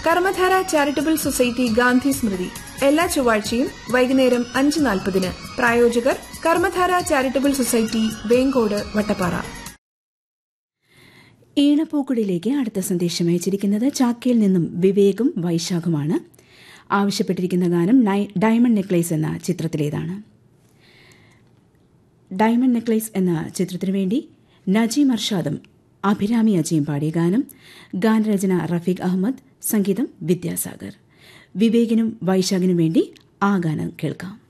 കർമ്മധാര charitable society Gandhi Smriti എല്ലാ ചൊവ്വാഴ്ചയും വൈകുന്നേരം അഞ്ച് നാൽപ്പതിന് പ്രായോജകർ കർമ്മധാര ചാരിറ്റബിൾ സൊസൈറ്റി വേങ്കോട് വട്ടപ്പാറ ഈണപ്പൂക്കുടിലേക്ക് അടുത്ത സന്ദേശം അയച്ചിരിക്കുന്നത് ചാക്കയിൽ നിന്നും വിവേകും വൈശാഖുമാണ് ആവശ്യപ്പെട്ടിരിക്കുന്ന ഗാനം നൈ- ഡയമണ്ട് നെക്ലേസ് എന്ന ചിത്രത്തിലേതാണ് ഡയമണ്ട് നെക്ലേസ് എന്ന ചിത്രത്തിനു വേണ്ടി നജീം അർഷാദും അഭിരാമി അജയും പാടിയ ഗാനം ഗാനരചന റഫീഖ് അഹമ്മദ് സംഗീതം വിദ്യാസാഗർ വിവേകിനും വൈശാഖിനും വേണ്ടി ആ ഗാനം കേൾക്കാം